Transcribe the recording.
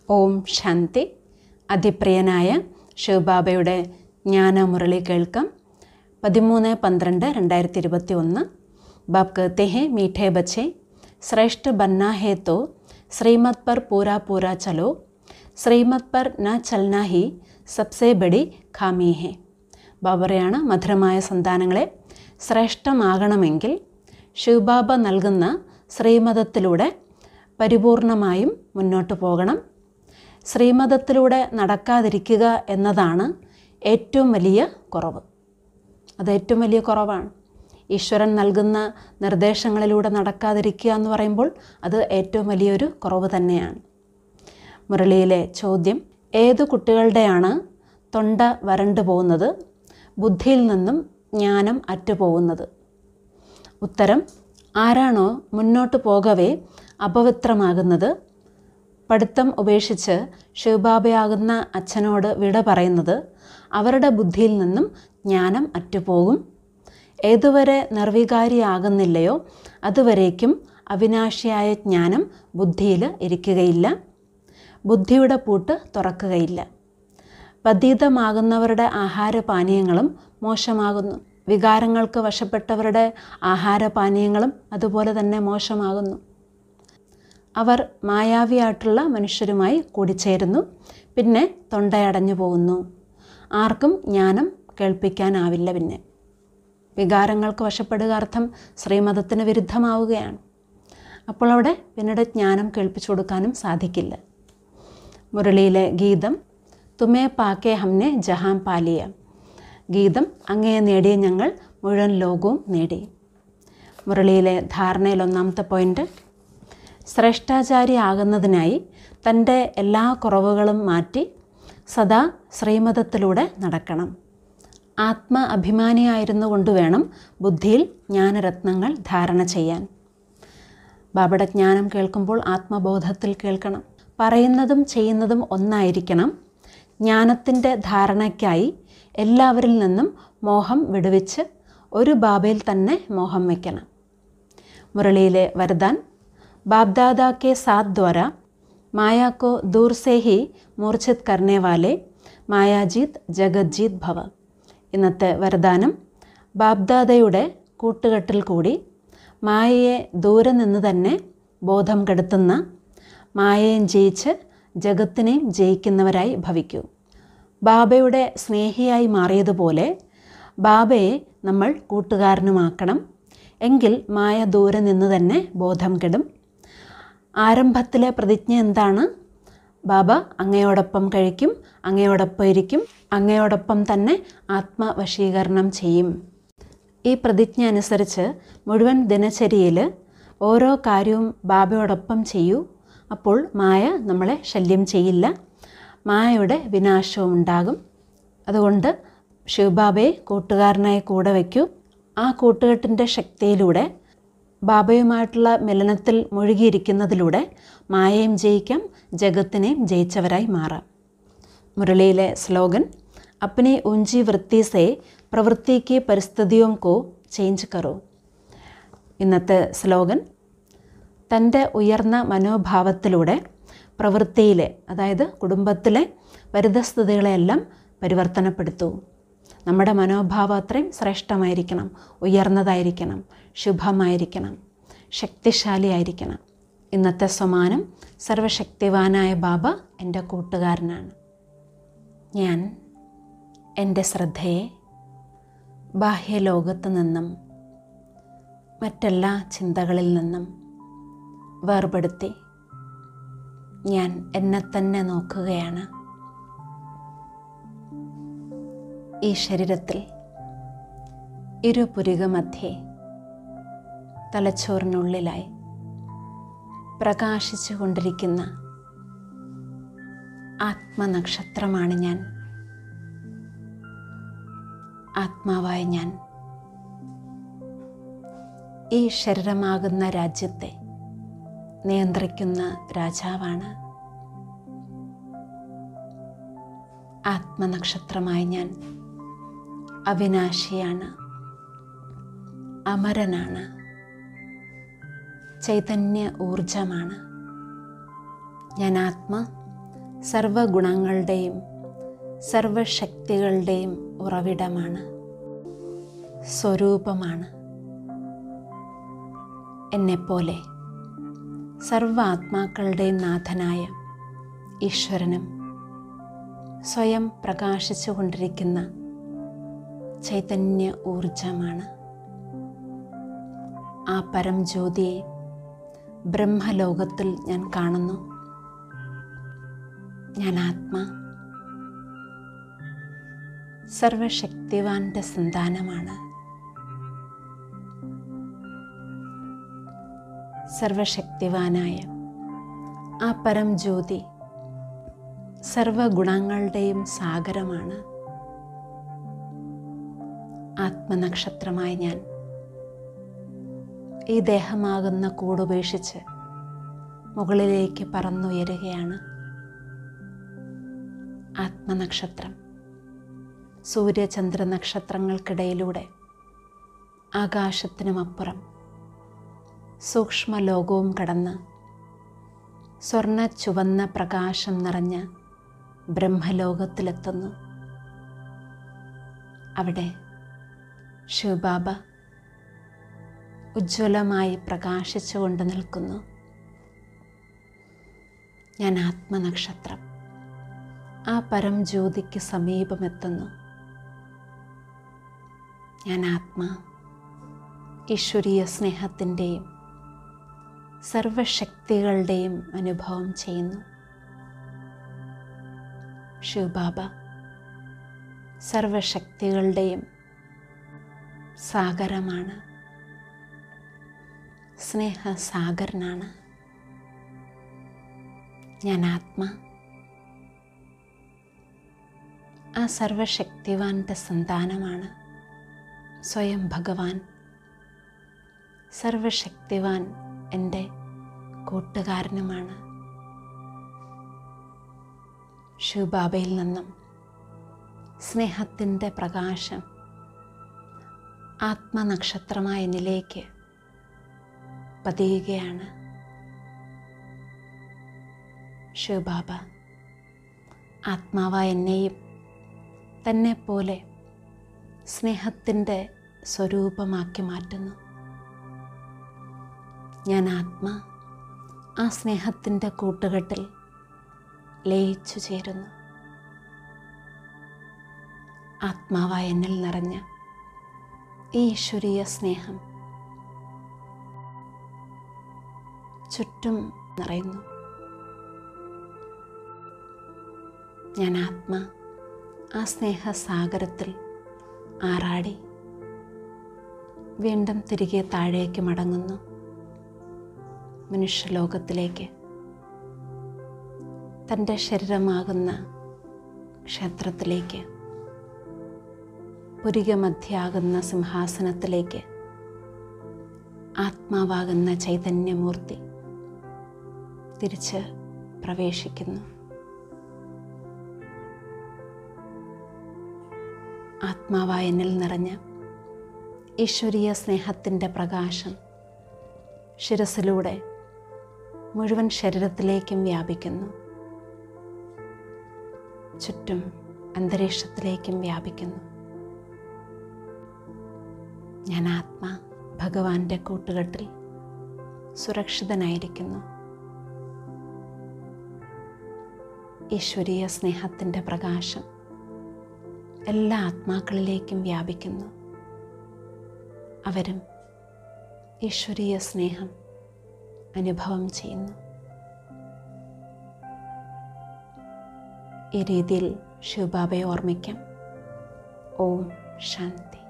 ഓം ശാന്തി അതിപ്രിയനായ ശിവബാബയുടെ ജ്ഞാനമുരളി കേൾക്കാം പതിമൂന്ന് പന്ത്രണ്ട് രണ്ടായിരത്തി ഇരുപത്തി ഒന്ന് ബാബ് कहते हैं मीठे बच्चे श्रेष्ठ बनना है तो श्रीमत पर पूरा पूरा चलो ശ്രീമത് പർ ന ചൽന ഹി സബ്സെ ബഡി ഖാമി ഹെ ബാബറയാണ് മധുരമായ സന്താനങ്ങളെ ശ്രേഷ്ഠമാകണമെങ്കിൽ ശിവബാബ നൽകുന്ന ശ്രീമതത്തിലൂടെ പരിപൂർണമായും മുന്നോട്ട് പോകണം ശ്രീമതത്തിലൂടെ നടക്കാതിരിക്കുക എന്നതാണ് ഏറ്റവും വലിയ കുറവ് അത് ഏറ്റവും വലിയ കുറവാണ് ഈശ്വരൻ നൽകുന്ന നിർദ്ദേശങ്ങളിലൂടെ നടക്കാതിരിക്കുക എന്ന് പറയുമ്പോൾ അത് ഏറ്റവും വലിയൊരു കുറവ് തന്നെയാണ് മുരളിയിലെ ചോദ്യം ഏതു കുട്ടികളുടെയാണ് തൊണ്ട വരണ്ടു പോകുന്നത് ബുദ്ധിയിൽ നിന്നും ജ്ഞാനം അറ്റുപോകുന്നത് ഉത്തരം ആരാണോ മുന്നോട്ട് പോകവേ അപവിത്രമാകുന്നത് പഠിത്തം ഉപേക്ഷിച്ച് ശിവബാബയാകുന്ന അച്ഛനോട് വിട പറയുന്നത് അവരുടെ ബുദ്ധിയിൽ നിന്നും ജ്ഞാനം അറ്റുപോകും ഏതുവരെ നിർവികാരിയാകുന്നില്ലയോ അതുവരേക്കും അവിനാശിയായ ജ്ഞാനം ബുദ്ധിയിൽ ഇരിക്കുകയില്ല ബുദ്ധിയുടെ പൂട്ട് തുറക്കുകയില്ല പതീതമാകുന്നവരുടെ ആഹാരപാനീയങ്ങളും മോശമാകുന്നു വികാരങ്ങൾക്ക് വശപ്പെട്ടവരുടെ ആഹാരപാനീയങ്ങളും അതുപോലെ തന്നെ മോശമാകുന്നു അവർ മായാവിയായിട്ടുള്ള മനുഷ്യരുമായി കൂടിച്ചേരുന്നു പിന്നെ തൊണ്ടയടഞ്ഞു പോകുന്നു ആർക്കും ജ്ഞാനം കേൾപ്പിക്കാനാവില്ല പിന്നെ വികാരങ്ങൾക്ക് വശപ്പെടുക അർത്ഥം ശ്രീമതത്തിന് വിരുദ്ധമാവുകയാണ് അപ്പോൾ അവിടെ പിന്നീട് ജ്ഞാനം കേൾപ്പിച്ചു കൊടുക്കാനും സാധിക്കില്ല മുരളിയിലെ ഗീതം തുമേ പാക്കെ ഹംനെ ജഹാം പാലിയ ഗീതം അങ്ങയെ നേടിയ ഞങ്ങൾ മുഴുവൻ ലോകവും നേടി മുരളിയിലെ ധാരണയിൽ ഒന്നാമത്തെ പോയിൻ്റ് ശ്രേഷ്ഠാചാരി ആകുന്നതിനായി തൻ്റെ എല്ലാ കുറവുകളും മാറ്റി സദാ ശ്രീമതത്തിലൂടെ നടക്കണം ആത്മ അഭിമാനിയായിരുന്നു കൊണ്ട് വേണം ബുദ്ധിയിൽ ജ്ഞാനരത്നങ്ങൾ ധാരണ ചെയ്യാൻ ബാബയുടെ ജ്ഞാനം കേൾക്കുമ്പോൾ ആത്മബോധത്തിൽ കേൾക്കണം പറയുന്നതും ചെയ്യുന്നതും ഒന്നായിരിക്കണം ജ്ഞാനത്തിൻ്റെ ധാരണയ്ക്കായി എല്ലാവരിൽ നിന്നും മോഹം വിടുവിച്ച് ഒരു ബാബയിൽ തന്നെ മോഹം വയ്ക്കണം മുരളിയിലെ വരദാൻ ബാബ്ദാദാ കെ സാത്ത് ദ്വാര മായാ കോ ദൂർ സേ ഹി മൂർച്ഛിത് കർണേ വാലെ മായാജീത് ജഗജ്ജീത് ഭവ ഇന്നത്തെ വരദാനം ബാബ്ദാദയുടെ കൂട്ടുകെട്ടിൽ കൂടി മായയെ ദൂരെ നിന്ന് തന്നെ ബോധം കെടുത്തുന്ന മായയെ ജയിച്ച് ജഗത്തിനെയും ജയിക്കുന്നവരായി ഭവിക്കൂ ബാബയുടെ സ്നേഹിയായി മാറിയതുപോലെ ബാബയെ നമ്മൾ കൂട്ടുകാരനുമാക്കണം എങ്കിൽ മായ ദൂരെ നിന്ന് തന്നെ ബോധം കെടും ആരംഭത്തിലെ പ്രതിജ്ഞ എന്താണ് ബാബ അങ്ങയോടൊപ്പം കഴിക്കും അങ്ങയോടൊപ്പം ഇരിക്കും അങ്ങയോടൊപ്പം തന്നെ ആത്മവശീകരണം ചെയ്യും ഈ പ്രതിജ്ഞ അനുസരിച്ച് മുഴുവൻ ദിനചര്യയിൽ ഓരോ കാര്യവും ബാബയോടൊപ്പം ചെയ്യൂ അപ്പോൾ മായ നമ്മളെ ശല്യം ചെയ്യില്ല മായയുടെ വിനാശവും ഉണ്ടാകും അതുകൊണ്ട് ശിവബാബയെ കൂട്ടുകാരനായി കൂടെ വയ്ക്കൂ ആ കൂട്ടുകെട്ടിൻ്റെ ശക്തിയിലൂടെ ബാബയുമായിട്ടുള്ള മിലനത്തിൽ മുഴുകിയിരിക്കുന്നതിലൂടെ മായയും ജയിക്കാം ജഗത്തിനെയും ജയിച്ചവരായി മാറാം മുരളിയിലെ സ്ലോഗൻ अपनी ऊंची വൃത്തി സേ പ്രവൃത്തി की പരിസ്ഥിതിയും കോ ചേഞ്ച് കറോ ഇന്നത്തെ സ്ലോഗൻ തൻ്റെ ഉയർന്ന മനോഭാവത്തിലൂടെ പ്രവൃത്തിയിലെ അതായത് കുടുംബത്തിലെ പരിതസ്ഥിതികളെയെല്ലാം പരിവർത്തനപ്പെടുത്തൂ നമ്മുടെ മനോഭാവം അത്രയും ശ്രേഷ്ഠമായിരിക്കണം ഉയർന്നതായിരിക്കണം ശുഭമായിരിക്കണം ശക്തിശാലിയായിരിക്കണം ഇന്നത്തെ സമാനം സർവശക്തിവാനായ ബാബ എൻ്റെ കൂട്ടുകാരനാണ് ഞാൻ എൻ്റെ ശ്രദ്ധയെ ബാഹ്യലോകത്തു നിന്നും മറ്റെല്ലാ ചിന്തകളിൽ നിന്നും വേർപെടുത്തി ഞാൻ എന്നെ തന്നെ നോക്കുകയാണ് ഈ ശരീരത്തിൽ ഇരുപുരികമധ്യേ തലച്ചോറിനുള്ളിലായി പ്രകാശിച്ചു കൊണ്ടിരിക്കുന്ന ആത്മനക്ഷത്രമാണ് ഞാൻ ആത്മാവായ ഞാൻ ഈ ശരീരമാകുന്ന രാജ്യത്തെ നിയന്ത്രിക്കുന്ന രാജാവാണ് ആത്മനക്ഷത്രമായി ഞാൻ അവിനാശിയാണ് അമരനാണ് ചൈതന്യ ഊർജമാണ് ഞാൻ ആത്മ സർവഗുണങ്ങളുടെയും സർവശക്തികളുടെയും ഉറവിടമാണ് സ്വരൂപമാണ് എന്നെപ്പോലെ സർവ ആത്മാക്കളുടെയും നാഥനായ ഈശ്വരനും സ്വയം പ്രകാശിച്ചു കൊണ്ടിരിക്കുന്ന ചൈതന്യ ഊർജമാണ് ആ പരം ജ്യോതിയെ ബ്രഹ്മലോകത്തിൽ ഞാൻ കാണുന്നു ഞാൻ ആത്മാ സർവശക്തിവാന്റെ സന്താനമാണ് സർവശക്തിവാനായ ആ പരം ജ്യോതി സർവഗുണങ്ങളുടെയും സാഗരമാണ് ആത്മനക്ഷത്രമായ ഞാൻ ഈ ദേഹമാകുന്ന കൂടുപേക്ഷിച്ച് മുകളിലേക്ക് പറന്നുയരുകയാണ് ആത്മനക്ഷത്രം സൂര്യചന്ദ്ര നക്ഷത്രങ്ങൾക്കിടയിലൂടെ ആകാശത്തിനുമപ്പുറം സൂക്ഷ്മലോകവും കടന്ന് സ്വർണ്ണ ചുവന്ന പ്രകാശം നിറഞ്ഞ ബ്രഹ്മലോകത്തിലെത്തുന്നു അവിടെ ശിവബാബ ഉജ്ജ്വലമായി പ്രകാശിച്ചുകൊണ്ട് നിൽക്കുന്നു ഞാൻ ആത്മനക്ഷത്രം ആ പരം ജ്യോതിക്ക് സമീപമെത്തുന്നു ഞാൻ ആത്മാ ഈശ്വരീയ സ്നേഹത്തിൻ്റെയും സർവശക്തികളുടെയും അനുഭവം ചെയ്യുന്നു ശിവബാബ സർവശക്തികളുടെയും സാഗരമാണ് സ്നേഹസാഗരനാണ് ഞാൻ ആത്മാ ആ സർവശക്തിവാന്റെ സന്താനമാണ് സ്വയം ഭഗവാൻ സർവശക്തിവാൻ എൻ്റെ കൂട്ടുകാരനുമാണ് ശിവബാബയിൽ നിന്നും സ്നേഹത്തിൻ്റെ പ്രകാശം ആത്മനക്ഷത്രമായ എന്നിലേക്ക് പതിയുകയാണ് ശിവബാബ ആത്മാവായ എന്നെയും തന്നെ പോലെ സ്നേഹത്തിൻ്റെ സ്വരൂപമാക്കി മാറ്റുന്നു ഞാൻ ആത്മാ ആ സ്നേഹത്തിൻ്റെ കൂട്ടുകെട്ടിൽ ലയിച്ചു ചേരുന്നു ആത്മാവായ എന്നിൽ നിറഞ്ഞ ഈ ഈശ്വരീയ സ്നേഹം ചുറ്റും നിറയുന്നു ഞാൻ ആത്മാ ആ സ്നേഹസാഗരത്തിൽ ആറാടി വീണ്ടും തിരികെ താഴേക്ക് മടങ്ങുന്നു മനുഷ്യലോകത്തിലേക്ക് തൻ്റെ ശരീരമാകുന്ന ക്ഷേത്രത്തിലേക്ക് പുരികമധ്യാകുന്ന സിംഹാസനത്തിലേക്ക് ആത്മാവാകുന്ന ചൈതന്യമൂർത്തി തിരിച്ച് പ്രവേശിക്കുന്നു ആത്മാവായ എന്നിൽ നിറഞ്ഞ ഈശ്വരീയ സ്നേഹത്തിൻ്റെ പ്രകാശം ശിരസിലൂടെ മുഴുവൻ ശരീരത്തിലേക്കും വ്യാപിക്കുന്നു ചുറ്റും അന്തരീക്ഷത്തിലേക്കും വ്യാപിക്കുന്നു ഞാൻ ആത്മാ ഭഗവാന്റെ കൂട്ടുകെട്ടിൽ സുരക്ഷിതനായിരിക്കുന്നു ഈശ്വരീയ സ്നേഹത്തിൻ്റെ പ്രകാശം എല്ലാ ആത്മാക്കളിലേക്കും വ്യാപിക്കുന്നു അവരും ഈശ്വരീയ സ്നേഹം അനുഭവം ചെയ്യുന്നു ഈ രീതിയിൽ ശിവബാബയെ ഓർമ്മിക്കാം ഓം ശാന്തി